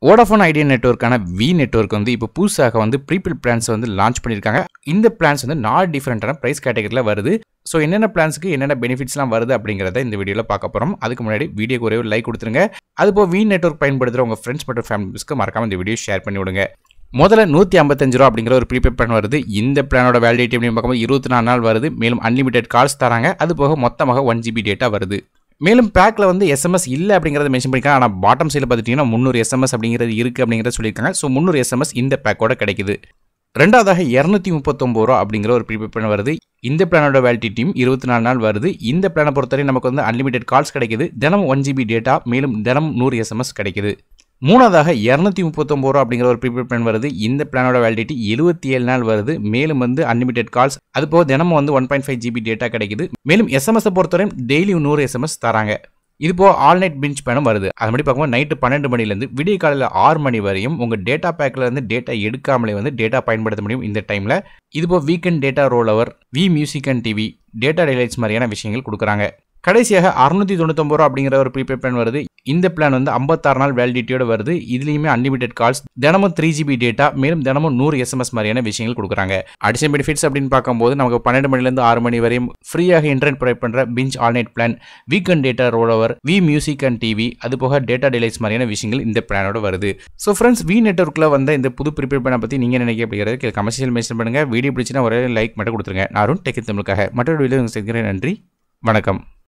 Vodafone Idea நெட்ஒர்க்கான Vi network வந்து இப்போ புதுசாக வந்து ப்ரீபில் பிளான்ஸ் வந்து லான்ச் பண்ணியிருக்காங்க இந்த பிளான்ஸ் வந்து நாலு டிஃப்ரெண்ட்டான ப்ரைஸ் கேட்டகரியில் வருது ஸோ என்னென்ன பிளான்ஸுக்கு என்னென்ன பெனிஃபிட்ஸ்லாம் வருது அப்படிங்கிறத இந்த வீடியோவில் பார்க்க போகிறோம் அதுக்கு முன்னாடி வீடியோக்கு ஒரே ஒரு லைக் கொடுத்துருங்க அதுபோல் வி நெட்ஒர்க் பயன்படுத்துகிற உங்கள் ஃப்ரெண்ட்ஸ் மற்றும் ஃபேமிலிஸ்க்கு மறக்காம இந்த வீடியோ ஷேர் பண்ணி விடுங்க முதல்ல நூற்றி ஐம்பத்தஞ்சு ரூபா அப்படிங்கிற ஒரு ப்ரீபெய்ட் பிளான் வருது இந்த பிளானோட வேலிடிட்டி அப்படின்னு பார்க்கும்போது இருபத்தி நாலு நாள் வருது மேலும் அன்லிமிடெட் கால்ஸ் தராங்க அது போக மொத்தமாக ஒன் ஜிபி டேட்டா வருது மேலும் பேக்கில் வந்து எஸ்எம்எஸ் இல்லை அப்படிங்கிறத மென்ஷன் பண்ணியிருக்காங்க ஆனால் பாட்டம் சைடில் பார்த்துட்டிங்கன்னா முந்நூறு எஸ்எம்எஸ் அப்படிங்கிறது இருக்குது அப்படிங்கிறத சொல்லியிருக்காங்க ஸோ முந்நூறு எஸ்எம்எஸ் இந்த பேக்கோட கிடைக்குது ரெண்டாவதாக இரநூத்தி முப்பத்தொம்பது ரூபா அப்படிங்கிற ஒரு ப்ரீபெய்ட் பிளான் வருது இந்த பிளானோட வேலிடிட்டியும் இருபத்தி நாலு நாள் வருது இந்த பிளானை பொறுத்தவரை நமக்கு வந்து அன்லிமிடெட் கால்ஸ் கிடைக்குது தினமும் ஒன் ஜிபி டேட்டா மேலும் தினமும் நூறு எஸ்எம்எஸ் கிடைக்குது மூணாவதாக இரநூத்தி முப்பத்தொம்பது ரூபா அப்படிங்கிற ஒரு ப்ரீபெய்ட் பிளான் வருது இந்த பிளானோட வேலிடிட்டி எழுபத்தி ஏழு நாள் வருது மேலும் வந்து அன்லிமிடெட் கால்ஸ் அது போக தினமும் வந்து one point five GB data கிடைக்குது மேலும் எஸ்எம்எஸ் பொறுத்தவரை டெய்லி நூறு எஸ்எம்எஸ் தராங்க இது போக ஆல் நைட் பிஞ்ச் பேனும் வருது அது மாதிரி பார்க்கும்போது நைட்டு பன்னெண்டு மணிலேருந்து விடிய காலையில் ஆறு மணி வரையும் உங்கள் டேட்டா பேக்கில் இருந்து டேட்டா எடுக்காமலே வந்து டேட்டா பயன்படுத்த முடியும் இந்த டைமில் இது போக weekend data roll over Vi music and TV data delights மாதிரியான விஷயங்கள் கொடுக்குறாங்க கடைசியாக அறுநூத்தி தொண்ணூத்தொம்பது ரூபா அப்படிங்கிற ஒரு ப்ரீபெய்ட் பிளான் வருது இந்த பிளான் வந்து ஐம்பத்தாறு நாள் வேலிடிட்டியோட வருது இதுலேயுமே அன்லிமிடெட் கால்ஸ் தினமும் த்ரீ ஜிபி டேட்டா மேலும் தினமும் நூறு எஸ்எம்எஸ் மாதிரியான விஷயங்கள் கொடுக்குறாங்க அடிஷனல் பெனிஃபிட்ஸ் அப்படின்னு பார்க்கும்போது நமக்கு பன்னெண்டு மணிலேருந்து ஆறு மணி வரையும் ஃப்ரீயாக இன்டர்நெட் ப்ரொவைட் பண்ணுற binge all night plan weekend data roll over Vi music and TV அது போக டேட்டா டிலைட்ஸ் மாதிரியான விஷயங்கள் இந்த பிளானோட வருது ஸோ ஃப்ரெண்ட்ஸ் வி நெட்ஒர்க்கில் வந்த இந்த புது ப்ரிப்பேர் பிளானை பற்றி நீங்கள் நினைக்க அப்படிங்கிறது கமர்ஷியல் மென்ஷன் பண்ணுங்கள் வீடியோ பிடிச்சினா ஒரே லைக் மட்டும் கொடுத்துருங்க நான் அருண் டெக் தமிழுக்காக மற்றொரு வீடியோ சந்திக்கிறேன் நன்றி வணக்கம்